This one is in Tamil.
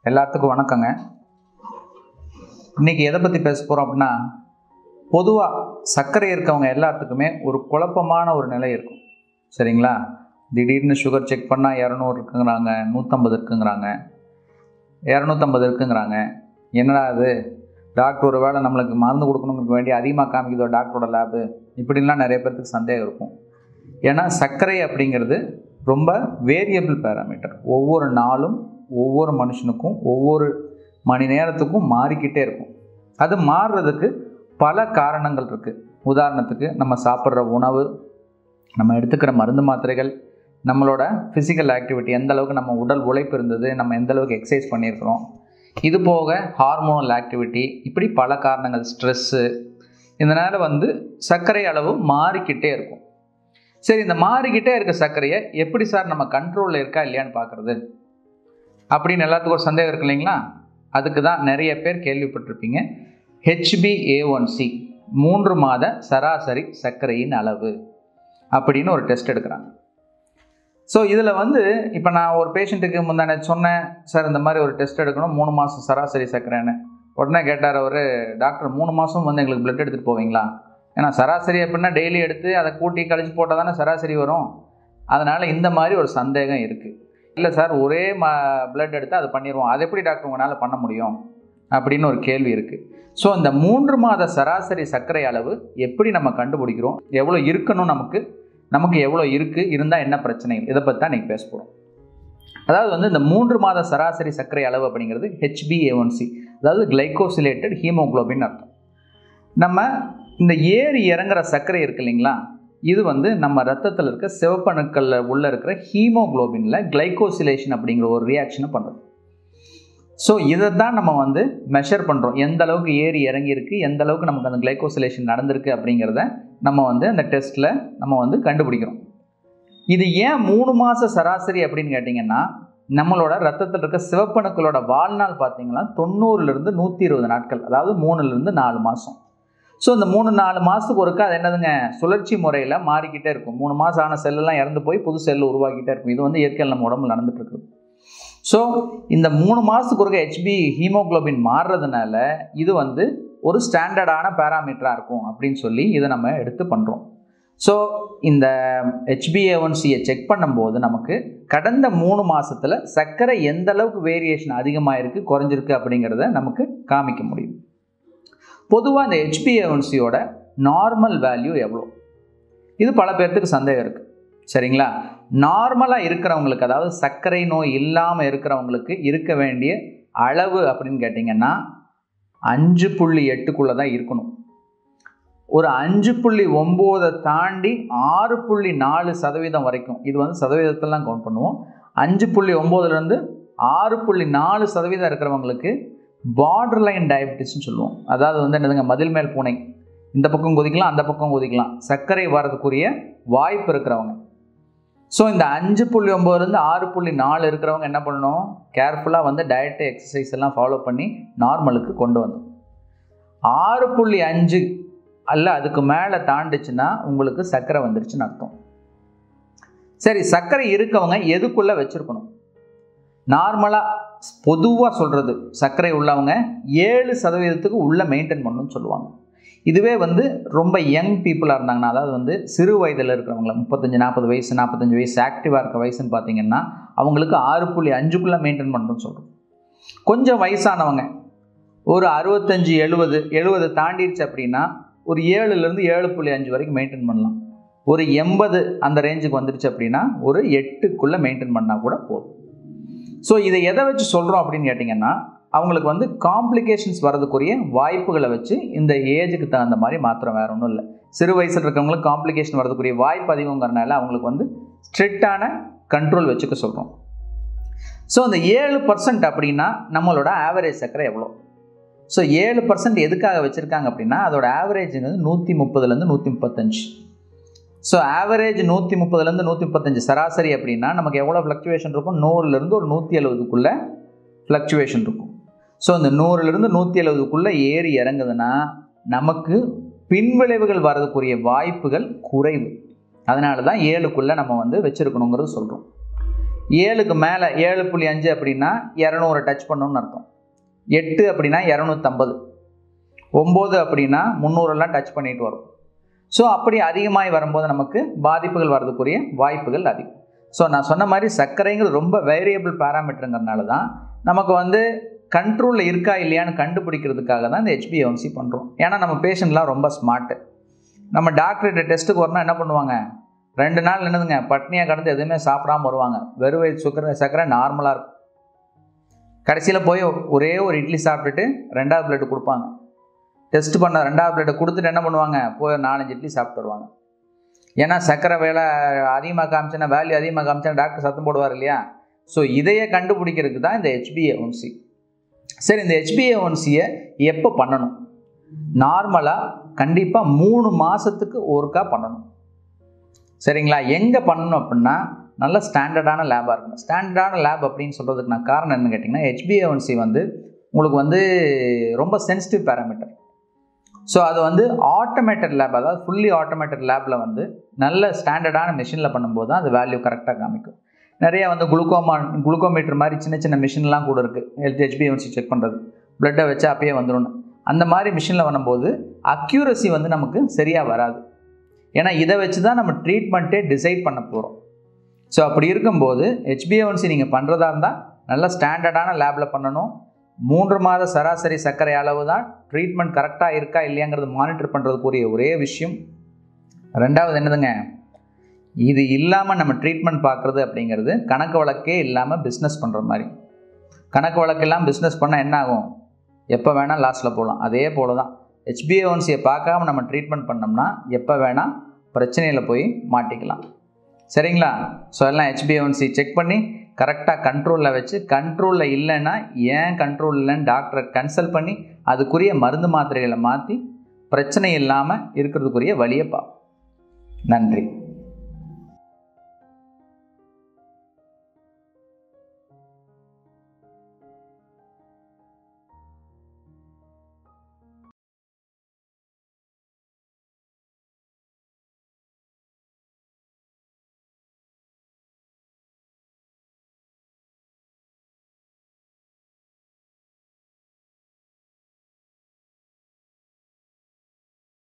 எல்லாத்துக்கும் வணக்கங்க இன்னைக்கு எதை பற்றி பேச போகிறோம் அப்படின்னா பொதுவாக சர்க்கரை இருக்கவங்க எல்லாத்துக்குமே ஒரு குழப்பமான ஒரு நிலை இருக்கும் சரிங்களா திடீர்னு சுகர் செக் பண்ணால் இரநூறு இருக்குங்கிறாங்க நூற்றம்பது இருக்குங்கிறாங்க இரநூத்தம்பது இருக்குங்கிறாங்க என்னடா அது டாக்டர் ஒரு வேளை நம்மளுக்கு மருந்து கொடுக்கணுங்கிறதுக்கு வேண்டி அதிகமாக காமிக்குதோ டாக்டரோட லேபு இப்படின்லாம் நிறைய பேர்த்துக்கு சந்தேகம் இருக்கும் ஏன்னா சர்க்கரை அப்படிங்கிறது ரொம்ப வேரியபிள் பேராமீட்டர் ஒவ்வொரு நாளும் ஒவ்வொரு மனுஷனுக்கும் ஒவ்வொரு மணி நேரத்துக்கும் மாறிக்கிட்டே இருக்கும் அது மாறுறதுக்கு பல காரணங்கள் இருக்குது உதாரணத்துக்கு நம்ம சாப்பிட்ற உணவு நம்ம எடுத்துக்கிற மருந்து மாத்திரைகள் நம்மளோட ஃபிசிக்கல் ஆக்டிவிட்டி எந்த அளவுக்கு நம்ம உடல் உழைப்பு இருந்தது நம்ம எந்த அளவுக்கு எக்ஸசைஸ் பண்ணியிருக்கிறோம் இது போக ஹார்மோனல் ஆக்டிவிட்டி இப்படி பல காரணங்கள் ஸ்ட்ரெஸ்ஸு இதனால் வந்து சர்க்கரை அளவு மாறிக்கிட்டே இருக்கும் சரி இந்த மாறிக்கிட்டே இருக்க சர்க்கரையை எப்படி சார் நம்ம கண்ட்ரோலில் இருக்கா இல்லையான்னு பார்க்குறது அப்படின்னு எல்லாத்துக்கும் ஒரு சந்தேகம் இருக்கு இல்லைங்களா அதுக்கு தான் நிறைய பேர் கேள்விப்பட்டிருப்பீங்க ஹெச்பிஏஒன்சி மூன்று மாத சராசரி சர்க்கரையின் அளவு அப்படின்னு ஒரு டெஸ்ட் எடுக்கிறாங்க ஸோ இதில் வந்து இப்போ நான் ஒரு பேஷண்ட்டுக்கு முந்தானே சொன்னேன் சார் இந்த மாதிரி ஒரு டெஸ்ட் எடுக்கணும் மூணு மாதம் சராசரி சர்க்கரைன்னு உடனே கேட்டார் அவர் டாக்டர் மூணு மாதம் வந்து எங்களுக்கு பிளட் எடுத்துகிட்டு போவீங்களா ஏன்னா சராசரி அப்படின்னா டெய்லி எடுத்து அதை கூட்டி கழிச்சு போட்டால் தானே சராசரி வரும் அதனால் இந்த மாதிரி ஒரு சந்தேகம் இருக்குது இல்லை சார் ஒரே ம பிளட் எடுத்து அதை பண்ணிடுவோம் அது எப்படி டாக்டர் உங்களால் பண்ண முடியும் அப்படின்னு ஒரு கேள்வி இருக்குது ஸோ இந்த மூன்று மாத சராசரி சர்க்கரை அளவு எப்படி நம்ம கண்டுபிடிக்கிறோம் எவ்வளோ இருக்கணும் நமக்கு நமக்கு எவ்வளோ இருக்குது இருந்தால் என்ன பிரச்சனைகள் இதை பற்றி தான் இன்றைக்கி பேச போகிறோம் அதாவது வந்து இந்த மூன்று மாத சராசரி சர்க்கரை அளவு அப்படிங்கிறது ஹெச்பிஏஒன்சி அதாவது கிளைகோசிலேட்டட் ஹீமோக்ளோபின் அர்த்தம் நம்ம இந்த ஏறி இறங்குற சர்க்கரை இருக்கு இல்லைங்களா இது வந்து நம்ம ரத்தத்தில் இருக்க சிவப்பணுக்களில் உள்ளே இருக்கிற ஹீமோக்ளோபினில் கிளைகோசிலேஷன் அப்படிங்கிற ஒரு ரியாக்ஷனை பண்ணுறது ஸோ இதை தான் நம்ம வந்து மெஷர் பண்ணுறோம் எந்த அளவுக்கு ஏறி இறங்கியிருக்கு எந்த அளவுக்கு நமக்கு அந்த கிளைகோசிலேஷன் நடந்திருக்கு அப்படிங்கிறத நம்ம வந்து அந்த டெஸ்ட்டில் நம்ம வந்து கண்டுபிடிக்கிறோம் இது ஏன் மூணு மாத சராசரி அப்படின்னு கேட்டிங்கன்னா நம்மளோட ரத்தத்தில் இருக்க சிவப்பணுக்களோட வாழ்நாள் பார்த்தீங்கன்னா தொண்ணூறுலேருந்து நூற்றி இருபது நாட்கள் அதாவது மூணுலேருந்து நாலு மாதம் ஸோ இந்த மூணு நாலு மாதத்துக்கு ஒருக்கா அது என்னதுங்க சுழற்சி முறையில் மாறிக்கிட்டே இருக்கும் மூணு மாதம் ஆன செல்லெல்லாம் இறந்து போய் புது செல் உருவாக்கிட்டே இருக்கும் இது வந்து இயற்கையில் நம்ம உடம்புல நடந்துட்டு இருக்குது ஸோ இந்த மூணு மாதத்துக்கு ஒருக்க ஹெச்பி ஹீமோக்ளோபின் மாறுறதுனால இது வந்து ஒரு ஸ்டாண்டர்டான பேராமீட்டராக இருக்கும் அப்படின்னு சொல்லி இதை நம்ம எடுத்து பண்ணுறோம் ஸோ இந்த ஹெச்பிஏஒன்சியை செக் பண்ணும்போது நமக்கு கடந்த மூணு மாதத்தில் சர்க்கரை எந்த அளவுக்கு வேரியேஷன் அதிகமாக இருக்குது குறைஞ்சிருக்கு அப்படிங்கிறத நமக்கு காமிக்க முடியும் பொதுவாக இந்த ஹெச்பிஏஒன்சியோட நார்மல் வேல்யூ எவ்வளோ இது பல பேர்த்துக்கு சந்தேகம் இருக்குது சரிங்களா நார்மலாக இருக்கிறவங்களுக்கு அதாவது சர்க்கரை நோய் இல்லாமல் இருக்கிறவங்களுக்கு இருக்க வேண்டிய அளவு அப்படின்னு கேட்டிங்கன்னா அஞ்சு புள்ளி எட்டுக்குள்ளே தான் இருக்கணும் ஒரு அஞ்சு புள்ளி ஒம்போதை தாண்டி ஆறு புள்ளி நாலு சதவீதம் வரைக்கும் இது வந்து சதவீதத்தெல்லாம் கவுண்ட் பண்ணுவோம் அஞ்சு புள்ளி ஒம்போதுலேருந்து ஆறு புள்ளி நாலு சதவீதம் இருக்கிறவங்களுக்கு பார்டர் லைன் டயபிட்டிஸ்னு சொல்லுவோம் அதாவது வந்து என்னதுங்க மதில் மேல் பூனை இந்த பக்கம் கொதிக்கலாம் அந்த பக்கம் கொதிக்கலாம் சர்க்கரை வர்றதுக்குரிய வாய்ப்பு இருக்கிறவங்க ஸோ இந்த அஞ்சு புள்ளி ஒம்போதுலேருந்து ஆறு புள்ளி நாலு இருக்கிறவங்க என்ன பண்ணணும் கேர்ஃபுல்லாக வந்து டயட்டு எக்ஸசைஸ் எல்லாம் ஃபாலோ பண்ணி நார்மலுக்கு கொண்டு வந்தோம் ஆறு புள்ளி அஞ்சு அல்ல அதுக்கு மேலே தாண்டுச்சுன்னா உங்களுக்கு சர்க்கரை வந்துருச்சுன்னு அர்த்தம் சரி சர்க்கரை இருக்கவங்க எதுக்குள்ளே வச்சுருக்கணும் நார்மலாக பொதுவாக சொல்கிறது சர்க்கரை உள்ளவங்க ஏழு சதவீதத்துக்கு உள்ளே மெயின்டைன் பண்ணணும்னு சொல்லுவாங்க இதுவே வந்து ரொம்ப யங் பீப்புளாக இருந்தாங்கன்னா அதாவது வந்து சிறு வயதில் இருக்கிறவங்கள முப்பத்தஞ்சு நாற்பது வயசு நாற்பத்தஞ்சு வயசு ஆக்டிவாக இருக்க வயசுன்னு பார்த்தீங்கன்னா அவங்களுக்கு ஆறு புள்ளி அஞ்சுக்குள்ளே மெயின்டைன் பண்ணணும்னு சொல்கிறோம் கொஞ்சம் வயசானவங்க ஒரு அறுபத்தஞ்சு எழுபது எழுபது தாண்டிடுச்சு அப்படின்னா ஒரு ஏழுலேருந்து ஏழு புள்ளி அஞ்சு வரைக்கும் மெயின்டைன் பண்ணலாம் ஒரு எண்பது அந்த ரேஞ்சுக்கு வந்துடுச்சு அப்படின்னா ஒரு எட்டுக்குள்ளே மெயின்டைன் பண்ணால் கூட போதும் ஸோ இதை எதை வச்சு சொல்கிறோம் அப்படின்னு கேட்டிங்கன்னா அவங்களுக்கு வந்து காம்ப்ளிகேஷன்ஸ் வரதுக்குரிய வாய்ப்புகளை வச்சு இந்த ஏஜுக்கு தகுந்த மாதிரி மாத்திரம் வேறு ஒன்றும் இல்லை சிறு வயசில் இருக்கவங்களுக்கு காம்ப்ளிகேஷன் வரதுக்குரிய வாய்ப்பு அதிகங்கிறனால அவங்களுக்கு வந்து ஸ்ட்ரிக்டான கண்ட்ரோல் வச்சுக்க சொல்கிறோம் ஸோ அந்த ஏழு பர்சன்ட் அப்படின்னா நம்மளோட ஆவரேஜ் சர்க்கரை எவ்வளோ ஸோ ஏழு பர்சன்ட் எதுக்காக வச்சுருக்காங்க அப்படின்னா அதோட ஆவரேஜுங்கிறது நூற்றி முப்பதுலேருந்து நூற்றி முப்பத்தஞ்சு ஸோ ஆவரேஜ் நூற்றி முப்பதுலேருந்து நூற்றி முப்பத்தஞ்சு சராசரி அப்படின்னா நமக்கு எவ்வளோ ஃப்ளக்சுவேஷன் இருக்கும் நூறுலேருந்து ஒரு நூற்றி எழுபதுக்குள்ளே ஃப்ளக்சுவேஷன் இருக்கும் ஸோ அந்த நூறுலேருந்து நூற்றி எழுபதுக்குள்ளே ஏறி இறங்குதுன்னா நமக்கு பின்விளைவுகள் வர்றதுக்குரிய வாய்ப்புகள் குறைவு அதனால தான் ஏழுக்குள்ளே நம்ம வந்து வச்சுருக்கணுங்கிறது சொல்கிறோம் ஏழுக்கு மேலே ஏழு புள்ளி அஞ்சு அப்படின்னா இரநூறு டச் பண்ணணும்னு அர்த்தம் எட்டு அப்படின்னா இரநூத்தம்பது ஒம்பது அப்படின்னா முந்நூறெல்லாம் டச் பண்ணிட்டு வரும் ஸோ அப்படி அதிகமாகி வரும்போது நமக்கு பாதிப்புகள் வர்றதுக்குரிய வாய்ப்புகள் அதிகம் ஸோ நான் சொன்ன மாதிரி சர்க்கரைங்கிறது ரொம்ப வேரியபிள் பேராமீட்டருங்கிறனால தான் நமக்கு வந்து கண்ட்ரோலில் இருக்கா இல்லையான்னு கண்டுபிடிக்கிறதுக்காக தான் இந்த ஹெச்பிஏஒன்சி பண்ணுறோம் ஏன்னா நம்ம பேஷண்ட்லாம் ரொம்ப ஸ்மார்ட்டு நம்ம டாக்டர்கிட்ட டெஸ்ட்டுக்கு வரணும் என்ன பண்ணுவாங்க ரெண்டு நாள் என்னதுங்க பட்னியாக கடந்து எதுவுமே சாப்பிடாம வருவாங்க வெறும் வயிறு சுக்கரை சர்க்கரை நார்மலாக இருக்கும் கடைசியில் போய் ஒரே ஒரு இட்லி சாப்பிட்டுட்டு ரெண்டாவது பிளேட்டு கொடுப்பாங்க டெஸ்ட் பண்ண ரெண்டாவது பிளேட்டை கொடுத்துட்டு என்ன பண்ணுவாங்க போய் நாலஞ்சு இட்லி சாப்பிட்டு வருவாங்க ஏன்னா சர்க்கரை வேலை அதிகமாக காமிச்சேன்னா வேல்யூ அதிகமாக காமிச்சேன்னா டாக்டர் சத்தம் போடுவார் இல்லையா ஸோ இதையே கண்டுபிடிக்கிறதுக்கு தான் இந்த ஹெச்பிஏ ஒன்சி சரி இந்த ஹெச்பிஏ ஒன்சியை எப்போ பண்ணணும் நார்மலாக கண்டிப்பாக மூணு மாதத்துக்கு ஒருக்கா பண்ணணும் சரிங்களா எங்கே பண்ணணும் அப்படின்னா நல்ல ஸ்டாண்டர்டான லேபாக இருக்கணும் ஸ்டாண்டர்டான லேப் அப்படின்னு சொல்கிறதுக்கு நான் காரணம் என்னன்னு கேட்டிங்கன்னா ஹெச்பிஏஒன்சி வந்து உங்களுக்கு வந்து ரொம்ப சென்சிட்டிவ் பேராமீட்டர் ஸோ அது வந்து ஆட்டோமேட்டட் லேப் அதாவது ஃபுல்லி ஆட்டோமேட்டட் லேபில் வந்து நல்ல ஸ்டாண்டர்டான மிஷினில் பண்ணும்போது தான் அது வேல்யூ கரெக்டாக காமிக்கும் நிறைய வந்து குளுக்கோமா குளுக்கோமீட்டர் மாதிரி சின்ன சின்ன மிஷின்லாம் கூட இருக்குது ஹெல்த் ஹெச்பிஎன்சி செக் பண்ணுறது பிளட்டை வச்சு அப்பயே வந்துடும் அந்த மாதிரி மிஷினில் பண்ணும்போது அக்யூரசி வந்து நமக்கு சரியாக வராது ஏன்னா இதை வச்சு தான் நம்ம ட்ரீட்மெண்ட்டே டிசைட் பண்ண போகிறோம் ஸோ அப்படி இருக்கும்போது ஹெச்பிஏஒன்சி நீங்கள் பண்ணுறதா இருந்தால் நல்ல ஸ்டாண்டர்டான லேபில் பண்ணணும் மூன்று மாத சராசரி சர்க்கரை அளவு தான் ட்ரீட்மெண்ட் கரெக்டாக இருக்கா இல்லையாங்கிறது மானிட்டர் பண்ணுறதுக்குரிய ஒரே விஷயம் ரெண்டாவது என்னதுங்க இது இல்லாமல் நம்ம ட்ரீட்மெண்ட் பார்க்குறது அப்படிங்கிறது கணக்கு வழக்கே இல்லாமல் பிஸ்னஸ் பண்ணுற மாதிரி கணக்கு வழக்கெல்லாம் பிஸ்னஸ் பண்ணால் என்ன ஆகும் எப்போ வேணால் லாஸ்ட்டில் போகலாம் அதே போல தான் ஹெச்பிஏஒன்சியை பார்க்காம நம்ம ட்ரீட்மெண்ட் பண்ணோம்னா எப்போ வேணால் பிரச்சனையில் போய் மாட்டிக்கலாம் சரிங்களா ஸோ எல்லாம் ஹெச்பிஏஒன்சி செக் பண்ணி கரெக்டாக கண்ட்ரோலில் வச்சு கண்ட்ரோலில் இல்லைன்னா ஏன் கண்ட்ரோல் இல்லைன்னு டாக்டரை கன்சல்ட் பண்ணி அதுக்குரிய மருந்து மாத்திரைகளை மாற்றி பிரச்சனை இல்லாமல் இருக்கிறதுக்குரிய வழியை பார்ப்போம் நன்றி